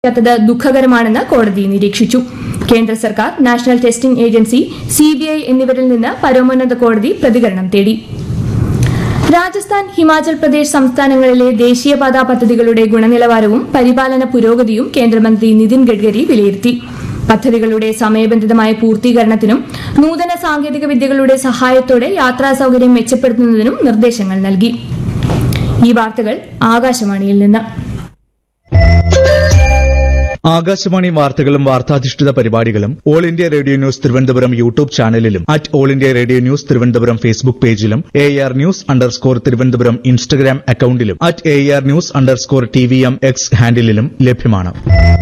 ത്തത് ദുഃഖകരമാണെന്ന് കോടതി നിരീക്ഷിച്ചു കേന്ദ്ര സർക്കാർ നാഷണൽ ടെസ്റ്റിംഗ് ഏജൻസി സിബിഐ എന്നിവരിൽ നിന്ന് പരമോന്നത കോടതി പ്രതികരണം തേടി രാജസ്ഥാൻ ഹിമാചൽ പ്രദേശ് സംസ്ഥാനങ്ങളിലെ ദേശീയപാതാ പദ്ധതികളുടെ ഗുണനിലവാരവും പരിപാലന പുരോഗതിയും കേന്ദ്രമന്ത്രി നിതിൻ ഗഡ്കരി വിലയിരുത്തി പദ്ധതികളുടെ സമയബന്ധിതമായ പൂർത്തീകരണത്തിനും നൂതന സാങ്കേതിക വിദ്യകളുടെ സഹായത്തോടെ യാത്രാ സൌകര്യം മെച്ചപ്പെടുത്തുന്നതിനും നിർദ്ദേശങ്ങൾ നൽകി ഈ വാർത്തകൾ ആകാശവാണിയിൽ നിന്ന് ആകാശവാണി വാർത്തകളും വാർത്താധിഷ്ഠിത പരിപാടികളും all India radio news Thiruvananthapuram YouTube ചാനലിലും at all India radio news Thiruvananthapuram Facebook പേജിലും A R news underscore Thiruvananthapuram Instagram അക്കൌണ്ടിലും at A R news underscore T V M X ഹാൻഡിലും ലഭ്യമാണ്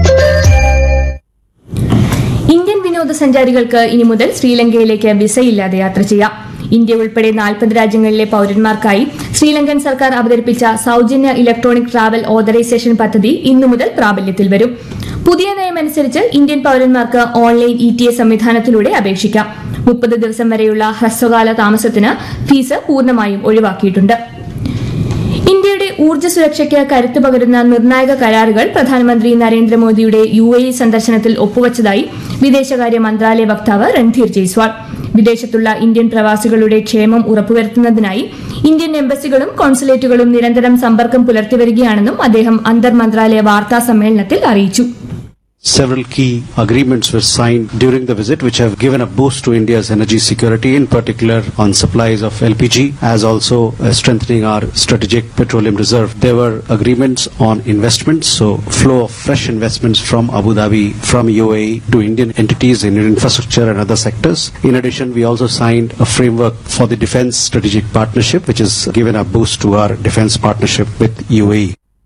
ഇന്ത്യൻ വിനോദസഞ്ചാരികൾക്ക് ഇനി മുതൽ ശ്രീലങ്കയിലേക്ക് വിസയില്ലാതെ യാത്ര ചെയ്യാം ഇന്ത്യ ഉൾപ്പെടെ നാൽപ്പത് രാജ്യങ്ങളിലെ പൌരന്മാർക്കായി ശ്രീലങ്കൻ സർക്കാർ അവതരിപ്പിച്ച സൌജന്യ ഇലക്ട്രോണിക് ട്രാവൽ ഓതറൈസേഷൻ പദ്ധതി ഇന്നു മുതൽ പ്രാബല്യത്തിൽ വരും പുതിയ നയമനുസരിച്ച് ഇന്ത്യൻ പൌരന്മാർക്ക് ഓൺലൈൻ ഇ ടി എസ് സംവിധാനത്തിലൂടെ അപേക്ഷിക്കാം മുപ്പത് ദിവസം വരെയുള്ള ഹ്രസ്വകാല താമസത്തിന് ഫീസ് പൂർണ്ണമായും ഒഴിവാക്കിയിട്ടുണ്ട് ഇന്ത്യയുടെ ഊർജ്ജ സുരക്ഷയ്ക്ക് കരുത്ത് പകരുന്ന നിർണായക കരാറുകൾ പ്രധാനമന്ത്രി നരേന്ദ്രമോദിയുടെ യു എ ഇ സന്ദർശനത്തിൽ ഒപ്പുവച്ചതായി വിദേശകാര്യ മന്ത്രാലയ വക്താവ് രൺധീർ ജയ്സ്വാൾ വിദേശത്തുള്ള ഇന്ത്യൻ പ്രവാസികളുടെ ക്ഷേമം ഉറപ്പുവരുത്തുന്നതിനായി ഇന്ത്യൻ എംബസികളും കോൺസുലേറ്റുകളും നിരന്തരം സമ്പർക്കം പുലർത്തിവരികയാണെന്നും അദ്ദേഹം അന്തർ മന്ത്രാലയ വാർത്താ സമ്മേളനത്തിൽ അറിയിച്ചു Several key agreements were signed during the visit which have given a boost to India's energy security, in particular on supplies of LPG, as also uh, strengthening our strategic petroleum reserve. There were agreements on investments, so flow of fresh investments from Abu Dhabi, from UAE to Indian entities in infrastructure and other sectors. In addition, we also signed a framework for the defense strategic partnership, which has given a boost to our defense partnership with UAE.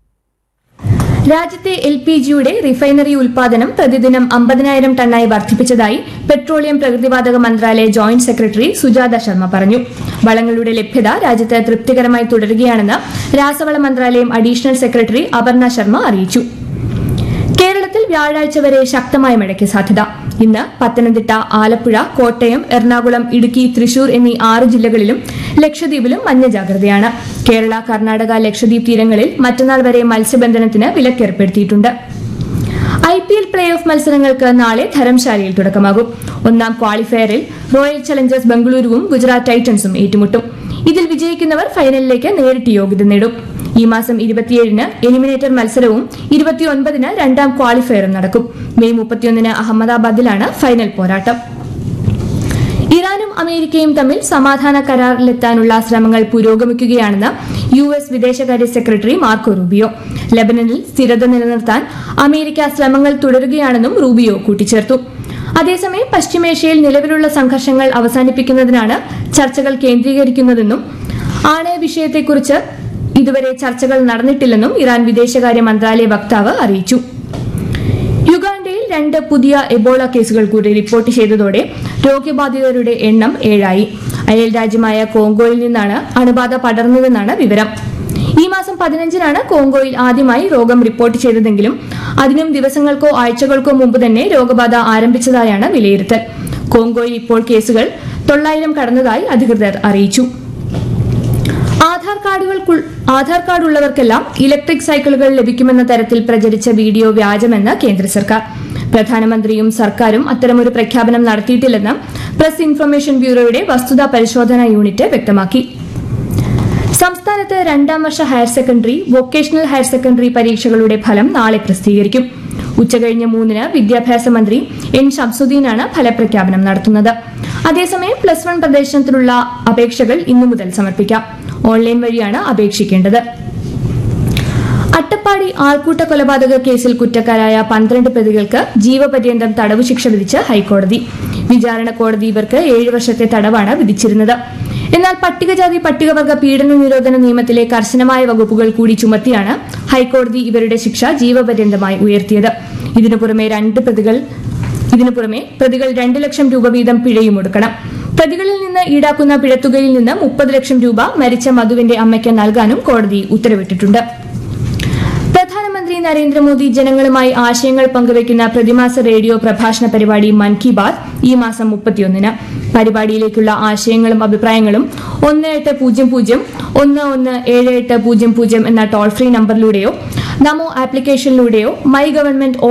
രാജ്യത്തെ L P ജിയുടെ refinery ഉൽപാദനം പ്രതിദിനം അമ്പതിനായിരം ടണ്ണായി വർദ്ധിപ്പിച്ചതായി petroleum പ്രകൃതിവാതക മന്ത്രാലയ joint secretary Sujatha Sharma പറഞ്ഞു വളങ്ങളുടെ ലഭ്യത രാജ്യത്ത് തൃപ്തികരമായി തുടരുകയാണെന്ന് രാസവള മന്ത്രാലയം അഡീഷണൽ സെക്രട്ടറി അപർണ ശർമ്മ അറിയിച്ചു കേരളത്തിൽ വ്യാഴാഴ്ച വരെ ശക്തമായ മഴയ്ക്ക് സാധ്യത ഇന്ന് പത്തനംതിട്ട ആലപ്പുഴ കോട്ടയം എറണാകുളം ഇടുക്കി തൃശൂർ എന്നീ ആറ് ജില്ലകളിലും ലക്ഷദ്വീപിലും മഞ്ഞ ജാഗ്രതയാണ് കേരള കർണാടക ലക്ഷദ്വീപ് തീരങ്ങളിൽ മറ്റന്നാൾ വരെ മത്സ്യബന്ധനത്തിന് വിലക്കേർപ്പെടുത്തിയിട്ടുണ്ട് I P L play off മത്സരങ്ങൾക്ക് നാളെ ധരംശാലയിൽ തുടക്കമാകും ഒന്നാം ക്വാളിഫയറിൽ റോയൽ ചലഞ്ചേഴ്സ് ബംഗളൂരുവും ഗുജറാത്ത് ടൈറ്റൻസും ഏറ്റുമുട്ടും ഇതിൽ വിജയിക്കുന്നവർ ഫൈനലിലേക്ക് നേരിട്ട് യോഗ്യത നേടും ഈ മാസം ഇരുപത്തിയേഴിന് എലിമിനേറ്റർ മത്സരവും ഇരുപത്തിയൊൻപതിന് രണ്ടാം ക്വാളിഫയറും നടക്കും മെയ് മുപ്പത്തിയൊന്നിന് അഹമ്മദാബാദിലാണ് ഫൈനൽ പോരാട്ടം ഇറാനും അമേരിക്കയും തമ്മിൽ സമാധാന കരാറിലെത്താനുള്ള ശ്രമങ്ങൾ പുരോഗമിക്കുകയാണെന്ന് യു എസ് വിദേശകാര്യ സെക്രട്ടറി മാർക്കോ റൂബിയോ ലബനനിൽ സ്ഥിരത നിലനിർത്താൻ അമേരിക്ക ശ്രമങ്ങൾ തുടരുകയാണെന്നും റൂബിയോ കൂട്ടിച്ചേർത്തു അതേസമയം പശ്ചിമേഷ്യയിൽ നിലവിലുള്ള സംഘർഷങ്ങൾ അവസാനിപ്പിക്കുന്നതിനാണ് ചർച്ചകൾ കേന്ദ്രീകരിക്കുന്നതെന്നും ആണയ വിഷയത്തെക്കുറിച്ച് ഇതുവരെ ചർച്ചകൾ നടന്നിട്ടില്ലെന്നും ഇറാൻ വിദേശകാര്യ മന്ത്രാലയ വക്താവ് അറിയിച്ചു യുഗാണ്ടയിൽ രണ്ട് പുതിയ എബോള കേസുകൾ കൂടി റിപ്പോർട്ട് ചെയ്തതോടെ രോഗബാധിതരുടെ എണ്ണം ഏഴായി അയൽ രാജ്യമായ കോങ്കോയിൽ നിന്നാണ് അണുബാധ പടർന്നതെന്നാണ് വിവരം ഈ മാസം പതിനഞ്ചിനാണ് കോങ്കോയിൽ ആദ്യമായി രോഗം റിപ്പോർട്ട് ചെയ്തതെങ്കിലും അതിനും ദിവസങ്ങൾക്കോ ആഴ്ചകൾക്കോ മുമ്പ് തന്നെ രോഗബാധ ആരംഭിച്ചതായാണ് വിലയിരുത്തൽ കോങ്കോയിൽ ഇപ്പോൾ കേസുകൾ തൊള്ളായിരം കടന്നതായി അധികൃതർ അറിയിച്ചു ആധാർ കാർഡുകൾ ആധാർ കാർഡ് ഉള്ളവർക്കെല്ലാം ഇലക്ട്രിക് സൈക്കിളുകൾ ലഭിക്കുമെന്ന തരത്തിൽ പ്രചരിച്ച വീഡിയോ വ്യാജമെന്ന് കേന്ദ്ര സർക്കാർ പ്രധാനമന്ത്രിയും സർക്കാരും അത്തരമൊരു പ്രഖ്യാപനം നടത്തിയിട്ടില്ലെന്ന് പ്രസ് ഇൻഫർമേഷൻ ബ്യൂറോയുടെ വസ്തുതാ പരിശോധനാ യൂണിറ്റ് വ്യക്തമാക്കി സംസ്ഥാനത്ത് രണ്ടാം വർഷ higher secondary vocational higher secondary പരീക്ഷകളുടെ ഫലം നാളെ പ്രസിദ്ധീകരിക്കും ഉച്ചകഴിഞ്ഞ് മൂന്നിന് വിദ്യാഭ്യാസ മന്ത്രി എൻ ഷംസുദ്ദീനാണ് ഫലപ്രഖ്യാപനം നടത്തുന്നത് അതേസമയം പ്ലസ് വൺ പ്രവേശനത്തിനുള്ള അപേക്ഷകൾ ഇന്നു മുതൽ സമർപ്പിക്കാം ഓൺലൈൻ വഴിയാണ് അപേക്ഷിക്കേണ്ടത് അട്ടപ്പാടി ആൾക്കൂട്ട കൊലപാതക കേസിൽ കുറ്റക്കാരായ പന്ത്രണ്ട് പ്രതികൾക്ക് ജീവപര്യന്തം തടവ് ശിക്ഷ വിധിച്ച് ഹൈക്കോടതി വിചാരണ കോടതി ഇവർക്ക് ഏഴ് വർഷത്തെ തടവാണ് വിധിച്ചിരുന്നത് എന്നാൽ പട്ടികജാതി പട്ടികവർഗ പീഡന നിരോധന നിയമത്തിലെ കർശനമായ വകുപ്പുകൾ കൂടി ചുമത്തിയാണ് ഹൈക്കോടതി ഇവരുടെ ശിക്ഷ ജീവപര്യന്തമായി ഉയർത്തിയത് ഇതിനു പുറമെ രണ്ട് പ്രതികൾ ഇതിനു പുറമെ പ്രതികൾ രണ്ട് ലക്ഷം രൂപ വീതം പിഴയും ഒടുക്കണം പ്രതികളിൽ നിന്ന് ഈടാക്കുന്ന പിഴത്തുകയിൽ നിന്ന് മുപ്പത് ലക്ഷം രൂപ മരിച്ച മധുവിന്റെ അമ്മയ്ക്ക് നൽകാനും കോടതി ഉത്തരവിട്ടിട്ടുണ്ട് പ്രധാനമന്ത്രി നരേന്ദ്രമോദി ജനങ്ങളുമായി ആശയങ്ങൾ പങ്കുവയ്ക്കുന്ന പ്രതിമാസ റേഡിയോ പ്രഭാഷണ പരിപാടി മൻ കി ബാത് ഈ മാസം മുപ്പത്തിയൊന്നിന് പരിപാടിയിലേക്കുള്ള ആശയങ്ങളും അഭിപ്രായങ്ങളും ഒന്ന് എട്ട് പൂജ്യം പൂജ്യം ഒന്ന് ഒന്ന് ഏഴ് എട്ട് പൂജ്യം പൂജ്യം എന്ന ടോൾ ഫ്രീ നമ്പറിലൂടെയോ നമോ ആപ്ലിക്കേഷനിലൂടെയോ മൈ ഗവൺമെന്റ്